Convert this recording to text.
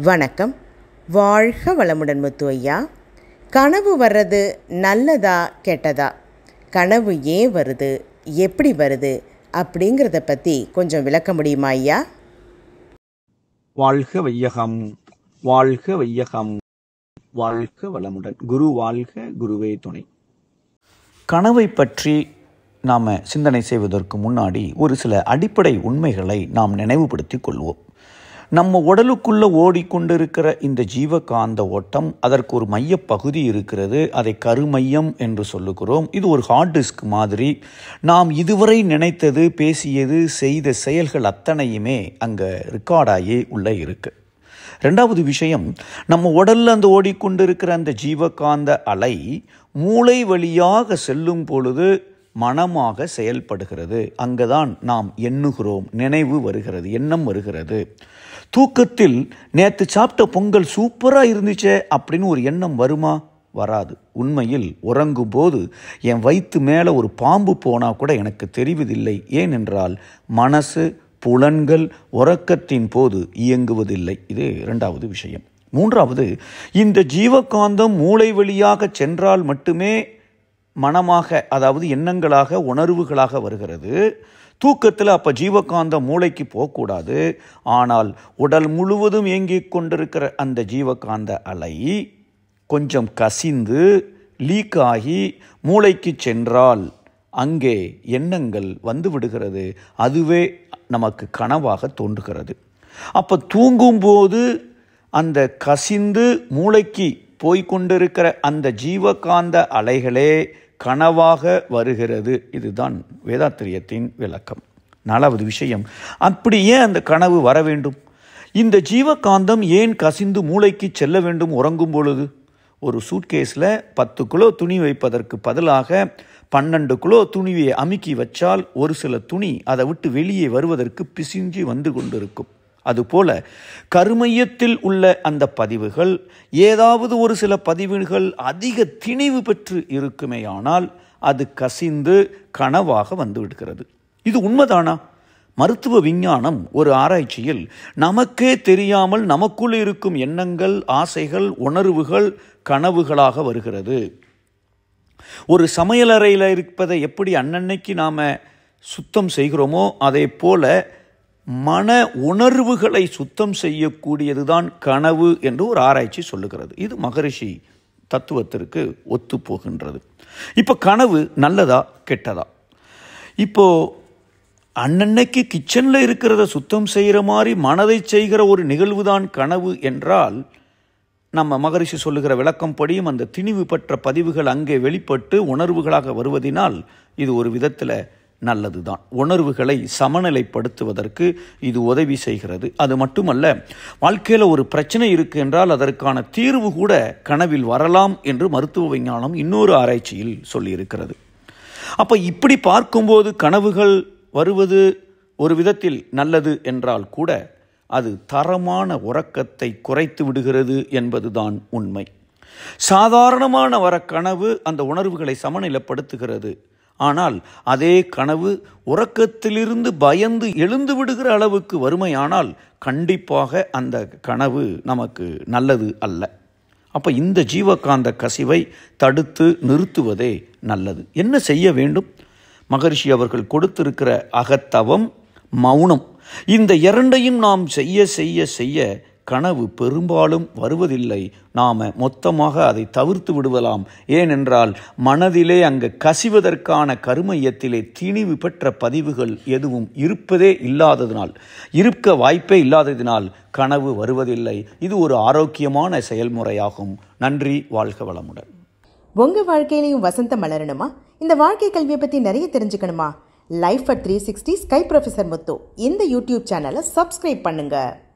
வணக்கம் வாழ்க வளமுடன் முத்து ஐயா கனவு வர்றது நல்லதா கெட்டதா கனவு ஏன் வருது எப்படி வருது அப்படிங்கிறத பற்றி கொஞ்சம் விளக்க முடியுமா ஐயா வாழ்க வையகம் வாழ்க வையகம் வாழ்க வளமுடன் குரு வாழ்க குருவே துணை கனவை பற்றி நாம் சிந்தனை செய்வதற்கு முன்னாடி ஒரு சில அடிப்படை உண்மைகளை நாம் நினைவுபடுத்திக் கொள்வோம் நம்ம உடலுக்குள்ள ஓடிக்கொண்டிருக்கிற இந்த ஜீவகாந்த ஓட்டம் அதற்கு ஒரு மையப் பகுதி இருக்கிறது அதை கருமையம் என்று சொல்லுகிறோம் இது ஒரு ஹார்ட் டிஸ்க் மாதிரி நாம் இதுவரை நினைத்தது பேசியது செய்த செயல்கள் அத்தனையுமே அங்கே ரெக்கார்டாகி உள்ளே இருக்கு ரெண்டாவது விஷயம் நம்ம உடல்ல அந்த ஓடிக்கொண்டிருக்கிற அந்த ஜீவகாந்த அலை மூளை வழியாக செல்லும் பொழுது மனமாக செயல்படுகிறது அங்கதான் நாம் எண்ணுகிறோம் நினைவு வருகிறது எண்ணம் வருகிறது தூக்கத்தில் நேற்று சாப்பிட்ட பொங்கல் சூப்பராக இருந்துச்சே அப்படின்னு ஒரு எண்ணம் வருமா வராது உண்மையில் உறங்கும் போது என் வயிற்று மேலே ஒரு பாம்பு போனால் கூட எனக்கு தெரிவதில்லை ஏனென்றால் மனசு புலன்கள் உறக்கத்தின் போது இயங்குவதில்லை இது இரண்டாவது விஷயம் மூன்றாவது இந்த ஜீவகாந்தம் மூளை வழியாக சென்றால் மட்டுமே மனமாக அதாவது எண்ணங்களாக உணர்வுகளாக வருகிறது தூக்கத்தில் அப்போ ஜீவகாந்தம் மூளைக்கு போகக்கூடாது ஆனால் உடல் முழுவதும் இயங்கிக் கொண்டிருக்கிற அந்த ஜீவகாந்த அலை கொஞ்சம் கசிந்து லீக் ஆகி மூளைக்கு சென்றால் அங்கே எண்ணங்கள் வந்து விடுகிறது அதுவே நமக்கு கனவாக தோன்றுகிறது அப்போ தூங்கும்போது அந்த கசிந்து மூளைக்கு போய்கொண்டிருக்கிற அந்த ஜீவகாந்த அலைகளே கனவாக வருகிறது இதுதான் வேதாத்திரியத்தின் விளக்கம் நாலாவது விஷயம் அப்படி ஏன் அந்த கனவு வர வேண்டும் இந்த ஜீவகாந்தம் ஏன் கசிந்து மூளைக்கு செல்ல வேண்டும் உறங்கும் பொழுது ஒரு சூட்கேஸில் பத்து கிலோ துணி வைப்பதற்கு பதிலாக பன்னெண்டு கிலோ துணியை அமுக்கி வச்சால் ஒரு சில துணி அதை விட்டு வெளியே வருவதற்கு பிசிஞ்சு வந்து கொண்டிருக்கும் அதுபோல கருமையத்தில் உள்ள அந்த பதிவுகள் ஏதாவது ஒரு சில பதிவுகள் அதிக திணிவு பெற்று இருக்குமேயானால் அது கசிந்து கனவாக வந்து விடுகிறது இது உண்மைதானா மருத்துவ விஞ்ஞானம் ஒரு ஆராய்ச்சியில் நமக்கே தெரியாமல் நமக்குள் இருக்கும் எண்ணங்கள் ஆசைகள் உணர்வுகள் கனவுகளாக வருகிறது ஒரு சமையலறையில் இருப்பதை எப்படி அன்னன்னைக்கு நாம் சுத்தம் செய்கிறோமோ அதே போல மன உணர்வுகளை சுத்தம் செய்யக்கூடியதுதான் கனவு என்று ஒரு ஆராய்ச்சி சொல்லுகிறது இது மகரிஷி தத்துவத்திற்கு ஒத்து போகின்றது இப்போ கனவு நல்லதா கெட்டதா இப்போ அன்னன்னைக்கு கிச்சனில் இருக்கிறத சுத்தம் செய்கிற மாதிரி மனதை செய்கிற ஒரு நிகழ்வு தான் கனவு என்றால் நம்ம மகரிஷி சொல்லுகிற விளக்கம் படியும் அந்த திணிவு பெற்ற பதிவுகள் அங்கே வெளிப்பட்டு உணர்வுகளாக வருவதினால் இது ஒரு விதத்தில் நல்லது தான் உணர்வுகளை சமநிலைப்படுத்துவதற்கு இது உதவி செய்கிறது அது மட்டுமல்ல வாழ்க்கையில் ஒரு பிரச்சனை இருக்கு என்றால் அதற்கான தீர்வு கூட கனவில் வரலாம் என்று மருத்துவ விஞ்ஞானம் இன்னொரு ஆராய்ச்சியில் சொல்லியிருக்கிறது அப்போ இப்படி பார்க்கும்போது கனவுகள் வருவது ஒரு விதத்தில் நல்லது என்றால் கூட அது தரமான உறக்கத்தை குறைத்து விடுகிறது என்பதுதான் உண்மை சாதாரணமான வர கனவு அந்த உணர்வுகளை சமநிலைப்படுத்துகிறது ஆனால் அதே கனவு உறக்கத்திலிருந்து பயந்து எழுந்து விடுகிற அளவுக்கு வறுமையானால் கண்டிப்பாக அந்த கனவு நமக்கு நல்லது அல்ல அப்போ இந்த ஜீவகாந்த கசிவை தடுத்து நிறுத்துவதே நல்லது என்ன செய்ய வேண்டும் மகரிஷி அவர்கள் கொடுத்திருக்கிற அகத்தவம் மௌனம் இந்த இரண்டையும் நாம் செய்ய செய்ய செய்ய கனவு பெரும்பாலும் வருவதில்லை நாம் மொத்தமாக அதை தவிர்த்து விடுவலாம் ஏனென்றால் மனதிலே அங்கு கசிவதற்கான கருமையத்திலே திணிவு பெற்ற பதிவுகள் எதுவும் இருப்பதே இல்லாததினால் இருக்க வாய்ப்பே இல்லாததினால் கனவு வருவதில்லை இது ஒரு ஆரோக்கியமான செயல்முறையாகும் நன்றி வாழ்க வளமுடன் உங்கள் வாழ்க்கையிலையும் வசந்தம் மலரணுமா இந்த வாழ்க்கை கல்வியை பற்றி நிறைய தெரிஞ்சுக்கணுமா life at three sixty sky professor Muthu இந்த யூடியூப் சேனலை சப்ஸ்கிரைப் பண்ணுங்கள்